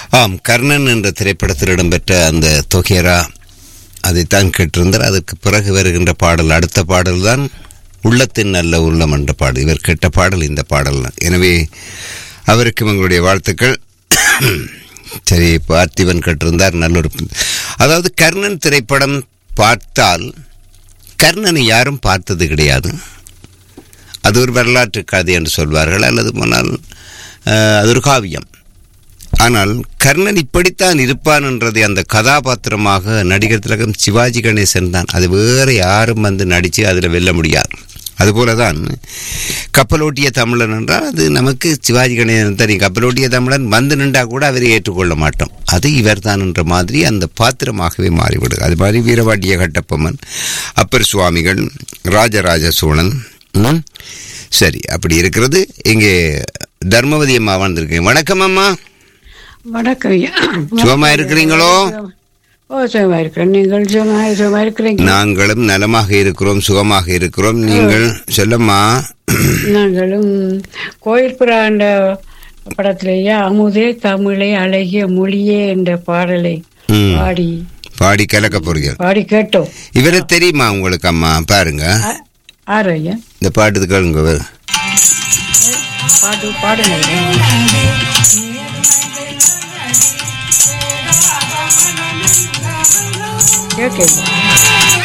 ஆம் கர்ணன் என்ற திரைப்படத்தில் இடம்பெற்ற அந்த தொகேரா அதைத்தான் கேட்டிருந்தார் அதற்கு பிறகு வருகின்ற பாடல் அடுத்த பாடல் தான் உள்ளத்தின் நல்ல உள்ளம் என்ற பாடல் இவர் கேட்ட பாடல் இந்த பாடல் தான் எனவே அவருக்கும் எங்களுடைய வாழ்த்துக்கள் சரி பார்த்திபன் கேட்டிருந்தார் நல்ல ஒரு அதாவது கர்ணன் திரைப்படம் பார்த்தால் கர்ணனை யாரும் பார்த்தது கிடையாது அது ஒரு வரலாற்று கதை என்று சொல்வார்கள் அல்லது போனால் அஹ், அது ஒரு காவியம் ஆனால் கர்ணன் இப்படித்தான் இருப்பான் என்றதை அந்த கதாபாத்திரமாக நடிகர் திலகம் சிவாஜி கணேசன் தான் அது வேற யாரும் வந்து நடித்து அதில் வெல்ல முடியாது அதுபோல தான் கப்பலோட்டிய தமிழன் என்றால் அது நமக்கு சிவாஜி கணேசன் தெரியும் கப்பலோட்டிய தமிழன் வந்து நின்றா கூட அவரை ஏற்றுக்கொள்ள மாட்டோம் அது இவர்தான் என்ற மாதிரி அந்த பாத்திரமாகவே மாறிவிடும் அது மாதிரி வீரவாட்டிய கட்டப்பொம்மன் அப்பர் சுவாமிகள் ராஜராஜ சோழன் ம், சரி அப்படி இருக்கிறது இங்கே தர்மவதி அம்மா வந்திருக்கேன் வணக்கம் அம்மா வணக்கம் ஐயா சுகமா இருக்கிறீங்களோ? ஓ சுகமா இருக்கிறேன் நீங்கள் சுகமா சுகமா இருக்கிறீங்க நாங்களும் நலமாக இருக்கிறோம் சுகமாக இருக்கிறோம் நீங்கள் சொல்லம்மா நாங்களும் கோயில் புறாண்ட படத்திலேயே அமுதே தமிழே அழகிய மொழியே என்ற பாடலை ம், பாடி பாடி கலக்க போறீங்க பாடி கேட்டோம் இவரை தெரியுமா உங்களுக்கு அம்மா பாருங்க ஆ- ஆறு ஐயா இந்த பாட்டு கேளுங்க இவர். பாட்டு பாடுங்க கேட்கல